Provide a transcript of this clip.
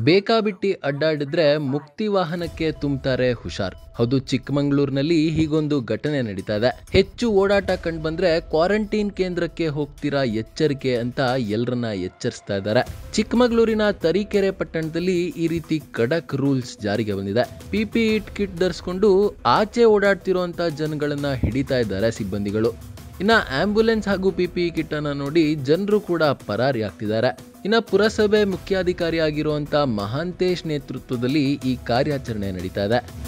ಬೇಕಾಬಿಟ್ಟಿ ಅಡ್ಡಾಡಿದ್ರೆ ಮುಕ್ತಿ ವಾಹನಕ್ಕೆ ತುಂಬ್ತಾರೆ ಹುಷಾರ್ ಹೌದು ಚಿಕ್ಕಮಂಗ್ಳೂರಿನಲ್ಲಿ ಹೀಗೊಂದು ಘಟನೆ ನಡೀತಾ ಇದೆ ಹೆಚ್ಚು ಓಡಾಟ ಕಂಡು ಬಂದ್ರೆ ಕ್ವಾರಂಟೈನ್ ಕೇಂದ್ರಕ್ಕೆ ಹೋಗ್ತೀರಾ ಎಚ್ಚರಿಕೆ ಅಂತ ಎಲ್ಲರನ್ನ ಎಚ್ಚರಿಸ್ತಾ ಇದ್ದಾರೆ ಚಿಕ್ಕಮಗಳೂರಿನ ತರೀಕೆರೆ ಪಟ್ಟಣದಲ್ಲಿ ಈ ರೀತಿ ಖಡಕ್ ರೂಲ್ಸ್ ಜಾರಿಗೆ ಬಂದಿದೆ ಪಿಪಿ ಇಟ್ ಕಿಟ್ ಧರಿಸ್ಕೊಂಡು ಆಚೆ ಓಡಾಡ್ತಿರೋಂಥ ಜನಗಳನ್ನ ಹಿಡಿತಾ ಇದ್ದಾರೆ ಸಿಬ್ಬಂದಿಗಳು ಇನ್ನ ಆಂಬ್ಯುಲೆನ್ಸ್ ಹಾಗೂ ಪಿಪಿ ಕಿಟ್ ಅನ್ನ ನೋಡಿ ಜನರು ಕೂಡ ಪರಾರಿ ಆಗ್ತಿದ್ದಾರೆ ಇನ್ನ ಪುರಸಭೆ ಮುಖ್ಯಾಧಿಕಾರಿ ಆಗಿರುವಂತ ಮಹಾಂತೇಶ್ ನೇತೃತ್ವದಲ್ಲಿ ಈ ಕಾರ್ಯಾಚರಣೆ ನಡೀತಾ ಇದೆ